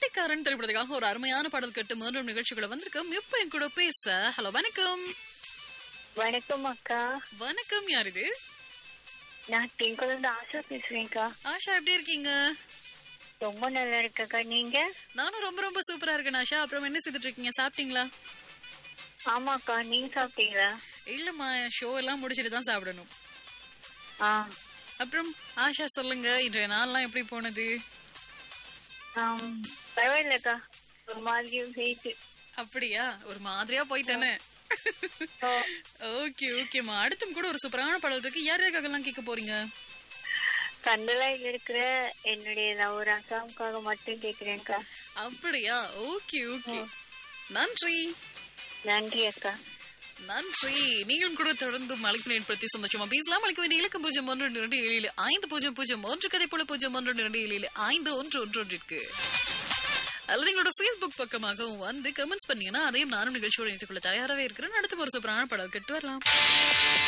வேலைக்காரன் திரைப்படத்துக்காக ஒரு அருமையான பாடல் கேட்டு மீண்டும் நிகழ்ச்சிக்குள்ள வந்திருக்கோம் இப்ப என் கூட பேச ஹலோ வணக்கம் வணக்கம் அக்கா வணக்கம் யார் இது நான் திங்குளந்து ஆசா பேசுறேன்க்கா ஆஷா எப்படி இருக்கீங்க ரொம்ப நல்லா இருக்கக்கா நீங்க நானும் ரொம்ப ரொம்ப சூப்பரா இருக்கேன் ஆஷா அப்புறம் என்ன செய்துட்டு இருக்கீங்க சாப்பிட்டீங்களா ஆமாக்கா நீங்க சாப்பிட்டீங்களா இல்லம்மா ஷோ எல்லாம் முடிச்சிட்டு தான் சாப்பிடணும் ஆ அப்புறம் ஆஷா சொல்லுங்க இன்றைய நாள்லாம் எப்படி போனது ஆம், பரவாயில்லக்கா ஒரு மாதிரியும் செய்து அப்படியா ஒரு மாதிரியா போயிட்டானே ஓ, ஓகே ஓகேம்மா அடுத்தும் கூட ஒரு சூப்பரான பாடல் இருக்கு யார் யாருக்காகலாம் கேட்க போறீங்க கந்தலாயில் இருக்கிற என்னுடைய லவர் அக்காவுக்காக மட்டும் கேக்குறேன்க்கா அப்படியா ஓகே ஓகே நன்றி நன்றி அக்கா நன்றி நீங்களும் கூட தொடர்ந்து மலைக்கு பற்றி சந்தோஷமா பேசலாம் மலைக்கு வேண்டிய இலக்கம் பூஜ்ஜியம் ஒன்று இரண்டு ஏழு ஏழு ஐந்து பூஜ்ஜியம் பூஜ்ஜியம் ஒன்று கதை போல பூஜ்ஜியம் ஒன்று இரண்டு ஏழு ஏழு ஐந்து ஒன்று ஒன்று ஒன்றிற்கு அல்லது எங்களோட ஃபேஸ்புக் பக்கமாகவும் வந்து கமெண்ட்ஸ் பண்ணீங்கன்னா அதையும் நானும் நிகழ்ச்சியோடு இணைத்துக் கொள்ள தயாராகவே இருக்கிறேன் அடுத்த ஒரு சூப்பரான படம் கேட்டு வரலாம்